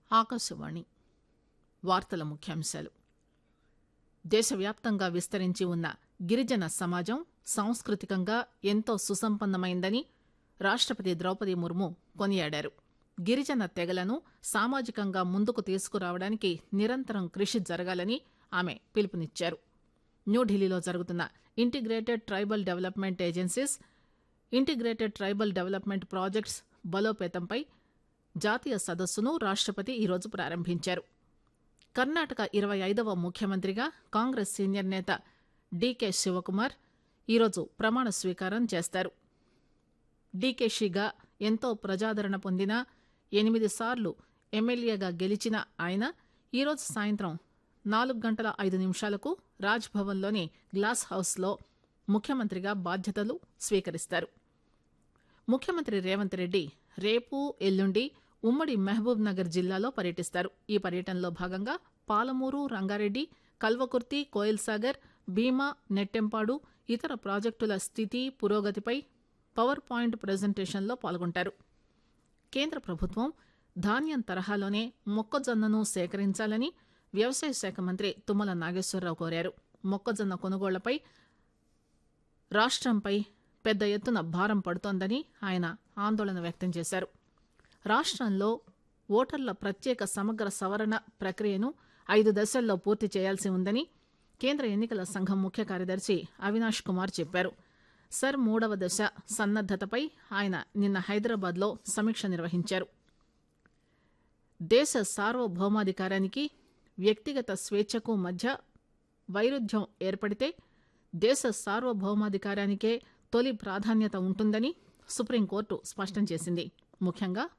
ఆకాశవాణి వార్తల ముఖ్యాంశాలు దేశవ్యాప్తంగా విస్తరించి ఉన్న గిరిజన సమాజం సాంస్కృతికంగా ఎంతో సుసంపన్నమైందని రాష్టపతి ద్రౌపది ముర్ము కొనియాడారు గిరిజన తెగలను సామాజికంగా ముందుకు తీసుకురావడానికి నిరంతరం కృషి జరగాలని ఆమె పిలుపునిచ్చారు న్యూఢిల్లీలో జరుగుతున్న integrated tribal development agencies integrated tribal development projects బలోపేతంపై జాతీయ సదస్సును రాష్టపతి ఈరోజు ప్రారంభించారు కర్ణాటక ఇరవై ఐదవ ముఖ్యమంత్రిగా కాంగ్రెస్ సీనియర్ నేత డీకే శివకుమార్ ఈరోజు ప్రమాణ స్వీకారం చేస్తారు డీకేషిగా ఎంతో ప్రజాదరణ పొందిన ఎనిమిది సార్లు ఎమ్మెల్యేగా గెలిచిన ఆయన ఈరోజు సాయంత్రం నాలుగు గంటల ఐదు నిమిషాలకు రాజ్భవన్లోని గ్లాస్ హౌస్లో ముఖ్యమంత్రిగా బాధ్యతలు స్వీకరిస్తారు ముఖ్యమంత్రి రేవంత్ రెడ్డి రేపు ఎల్లుండి ఉమ్మడి మహబూబ్ నగర్ జిల్లాలో పర్యటిస్తారు ఈ పర్యటనలో భాగంగా పాలమూరు రంగారెడ్డి కల్వకుర్తి కోయిల్సాగర్ భీమా నెట్టెంపాడు ఇతర ప్రాజెక్టుల స్థితి పురోగతిపై పవర్ పాయింట్ ప్రజెంటేషన్లో పాల్గొంటారు కేంద్ర ప్రభుత్వం ధాన్యం తరహాలోనే మొక్కజొన్నను సేకరించాలని వ్యవసాయ శాఖ మంత్రి తుమ్మల నాగేశ్వరరావు కోరారు మొక్కజొన్న కొనుగోళ్లపై రాష్టంపై పెద్ద ఎత్తున భారం పడుతోందని ఆయన ఆందోళన వ్యక్తం చేశారు రాష్టంలో ఓటర్ల ప్రత్యేక సమగ్ర సవరణ ప్రక్రియను ఐదు దశల్లో పూర్తి చేయాల్సి ఉందని కేంద్ర ఎన్నికల సంఘం ముఖ్య కార్యదర్శి అవినాష్ కుమార్ చెప్పారు సర్ మూడవ దశ సన్నద్దతపై ఆయన నిన్న హైదరాబాద్లో సమీక్ష నిర్వహించారు దేశ సార్వభౌమాధికారానికి వ్యక్తిగత స్వేచ్ఛకు మధ్య వైరుధ్యం ఏర్పడితే దేశ సార్వభౌమాధికారానికే తొలి ప్రాధాన్యత ఉంటుందని సుప్రీంకోర్టు స్పష్టం చేసింది ముఖ్యంగా